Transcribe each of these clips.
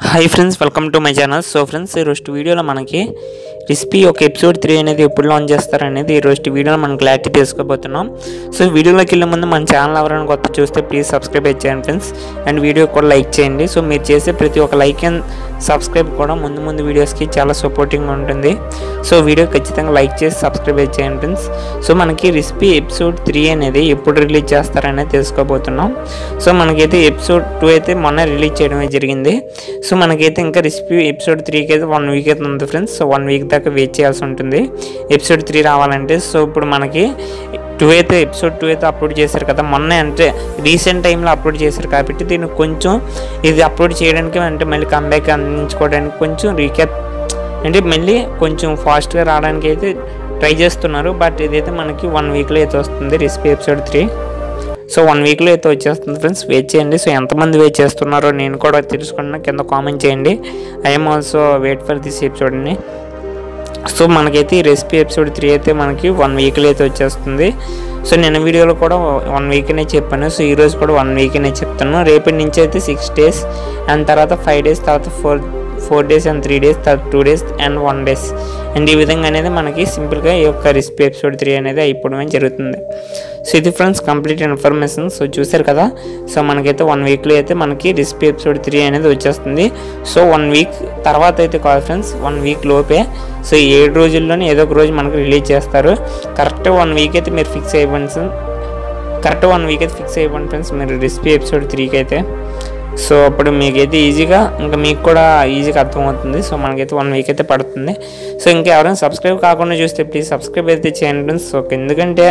hi friends welcome to my channel so friends ఈ రోజు వీడియోలో మనకి రెసిపీ ఒక ఎపిసోడ్ త్రీ అనేది ఎప్పుడు లాంచ్ చేస్తారనేది ఈ రోజు వీడియోలో మనం క్లారిటీ తీసుకోబోతున్నాం సో వీడియోలోకి వెళ్ళే ముందు మన ఛానల్ ఎవరైనా కొత్త చూస్తే ప్లీజ్ సబ్స్క్రైబ్ చేయండి ఫ్రెండ్స్ అండ్ వీడియో కూడా లైక్ చేయండి సో మీరు చేసే ప్రతి ఒక్క లైక్ అండ్ సబ్స్క్రైబ్ కూడా ముందు ముందు వీడియోస్కి చాలా సపోర్టింగ్గా ఉంటుంది సో వీడియో ఖచ్చితంగా లైక్ చేసి సబ్స్క్రైబ్ చేయండి ఫ్రెండ్స్ సో మనకి రెసిపీ ఎపిసోడ్ త్రీ అనేది ఎప్పుడు రిలీజ్ చేస్తారనేది తెలుసుకోబోతున్నాం సో మనకైతే ఎపిసోడ్ టూ అయితే మొన్న రిలీజ్ చేయడమే జరిగింది సో మనకైతే ఇంకా రెసిపీ ఎపిసోడ్ త్రీకి అయితే వన్ వీక్ అయితే ఉంది ఫ్రెండ్స్ సో వన్ వీక్ దాకా వెయిట్ చేయాల్సి ఉంటుంది ఎపిసోడ్ త్రీ రావాలంటే సో ఇప్పుడు మనకి టూ అయితే ఎపిసోడ్ టూ అయితే అప్లోడ్ చేశారు కదా మొన్న అంటే రీసెంట్ టైంలో అప్లోడ్ చేశారు కాబట్టి దీన్ని కొంచెం ఇది అప్లోడ్ చేయడానికి అంటే మళ్ళీ కంబ్యాక్ అందించుకోవడానికి కొంచెం రీక్యాప్ అంటే మళ్ళీ కొంచెం ఫాస్ట్గా రావడానికి అయితే ట్రై చేస్తున్నారు బట్ ఇదైతే మనకి వన్ వీక్లో అయితే వస్తుంది recipe episode three so one వీక్లో అయితే వచ్చేస్తుంది ఫ్రెండ్స్ వెయిట్ చేయండి సో ఎంతమంది వెయిట్ చేస్తున్నారో నేను కూడా తెలుసుకున్నా కింద కామెంట్ చేయండి I'm also wait for this ఎపిసోడ్ని సో మనకైతే ఈ రెసిపీ ఎపిసోడ్ త్రీ అయితే మనకి వన్ వీక్లో అయితే వచ్చేస్తుంది సో నిన్న వీడియోలో కూడా వన్ వీక్నే చెప్పాను సో ఈరోజు కూడా వన్ వీక్నే చెప్తాను రేపటి నుంచి అయితే సిక్స్ డేస్ అండ్ తర్వాత ఫైవ్ డేస్ తర్వాత four four days and three days తర్వాత two days and one days and ఈ విధంగా అనేది మనకి సింపుల్గా ఈ యొక్క రెసిపీ ఎపిసోడ్ త్రీ అనేది అయిపోవడమే జరుగుతుంది సో ఇది ఫ్రెండ్స్ కంప్లీట్ ఇన్ఫర్మేషన్ సో చూసారు కదా సో మనకైతే వన్ వీక్లో అయితే మనకి రెసిపీ ఎపిసోడ్ త్రీ అనేది వచ్చేస్తుంది సో వన్ వీక్ తర్వాత అయితే కాదు ఫ్రెండ్స్ వన్ వీక్ లోపే సో ఈ ఏడు రోజుల్లోనే ఏదో ఒక రోజు మనకు రిలీజ్ చేస్తారు కరెక్ట్ వన్ వీక్ అయితే మీరు ఫిక్స్ అయిపోండి సార్ కరెక్ట్ వన్ వీక్ అయితే ఫిక్స్ అయిపోండి ఫ్రెండ్స్ మీరు రెసిపీ ఎపిసోడ్ త్రీకి అయితే సో అప్పుడు మీకైతే ఈజీగా ఇంకా మీకు కూడా ఈజీగా అర్థమవుతుంది సో మనకైతే వన్ వీక్ అయితే పడుతుంది సో ఇంకా ఎవరైనా సబ్స్క్రైబ్ కాకుండా చూస్తే ప్లీజ్ సబ్స్క్రైబ్ అయితే చేయండి ఫ్రెండ్స్ సో ఎందుకంటే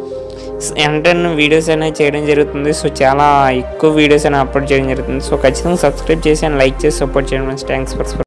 వెంటనే వీడియోస్ అనేవి చేయడం జరుగుతుంది సో చాలా ఎక్కువ వీడియోస్ అనేవి అప్లోడ్ చేయడం జరుగుతుంది సో ఖచ్చితంగా సబ్స్క్రైబ్ చేసి అండ్ లైక్ చేసి సపోర్ట్ చేయండి ఫ్రెండ్స్ థ్యాంక్స్ ఫర్